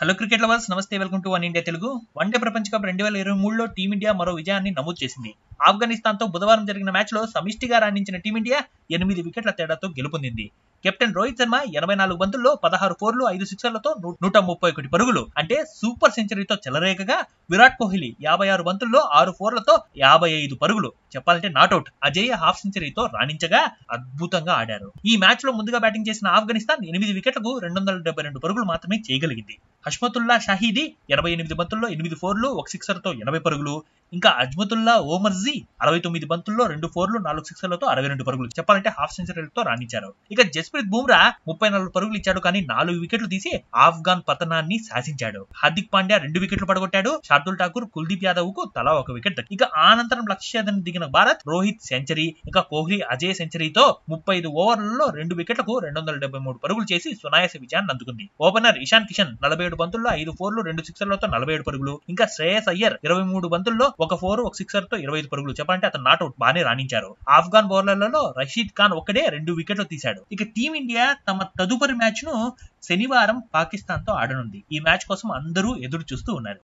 Hello cricket lovers నమస్తే welcome to one India Telugu one day ప్రపంచ cup రెండు వేల ఇరవై మూడులో టీమిండియా మరో విజయాన్ని నమోదు చేసింది ఆఫ్ఘనిస్తాన్ తో బుధవారం జరిగిన మ్యాచ్ లో సమిష్టిగా రాణించిన టీమిండియా ఎనిమిది వికెట్ల తేడాతో గెలుపొందింది కెప్టెన్ రోహిత్ శర్మ ఎనభై నాలుగు బంతుల్లో పదహారు ఫోర్లు ఐదు సిక్సర్లతో నూ- నూట ముప్పై ఒకటి పరుగులు అంటే సూపర్ సెంచరీతో చెలరేగగా విరాట్ కోహ్లీ యాభై ఆరు బంతుల్లో ఆరు ఫోర్లతో యాభై ఐదు పరుగులు చెప్పాలంటే నాట్అవుట్ అజేయ హాఫ్ సెంచరీతో రాణించగా అద్భుతంగా ఆడారు ఈ మ్యాచ్ లో ముందుగా బ్యాటింగ్ చేసిన ఆఫ్ఘనిస్తాన్ ఎనిమిది వికెట్లకు రెండు వందల డెబ్బై రెండు పరుగులు మాత్రమే చేయగలిగింది హష్మతుల్లా షాహీదీ ఎనభై ఎనిమిది బంతుల్లో ఎనిమిది ఫోర్లు ఒక సిక్సర్ తో ఎనభై పరుగులు ఇంకా అజ్మతుల్లా ఓమర్జీ అరవై తొమ్మిది బంతుల్లో రెండు ఫోర్లు నాలుగు సిక్సర్లతో అరవై రెండు పరుగులు చెప్పాలంటే హాఫ్ సెంచరీలతో రాణించారు ఇక జస్ప్రీత్ బుమ్రా ముప్పై నాలుగు పరుగులు ఇచ్చాడు కానీ నాలుగు వికెట్లు తీసి ఆఫ్ఘాన్ పతనాన్ని శాసించాడు హార్దిక్ పాండ్యా రెండు వికెట్లు పడగొట్టాడు శార్దుల్ ఠాకూర్ కుల్దీప్ యాదవ్ కు తలా ఒక వికెట్ దక్కింది. ఇక అనంతరం లక్ష్యాన్ని దిగిన భారత్ రోహిత్ సెంచరీ ఇంకా కోహ్లీ అజయ్ సెంచరీతో ముప్పై ఐదు ఓవర్లలో రెండు వికెట్లకు రెండు వందల డెబ్బై మూడు పరుగులు చేసి సునాయాస విజయాన్ని అందుకుంది ఓపెనర్ ఇషాన్ కిషన్ నలభై ఏడు బంతుల్లో ఐదు ఫోర్లు రెండు సిక్సర్లతో నలభై ఏడు పరుగులు ఇంకా శ్రేయస్ అయ్యర్ ఇరవై మూడు బంతుల్లో ఒక ఫోర్ ఒక సిక్సర్ తో ఇరవై ఐదు పరుగులు చెప్పాలంటే అతను నాట్అవుట్ బాగానే రాణించారు ఆఫ్ఘాన్ బౌలర్లలో రషీద్ ఖాన్ ఒక్కడే రెండు వికెట్లు తీశాడు ఇక టీమిండియా తమ తదుపరి మ్యాచ్ ను శనివారం పాకిస్తాన్ తో ఆడనుంది ఈ మ్యాచ్ కోసం అందరూ ఎదురు చూస్తూ ఉన్నారు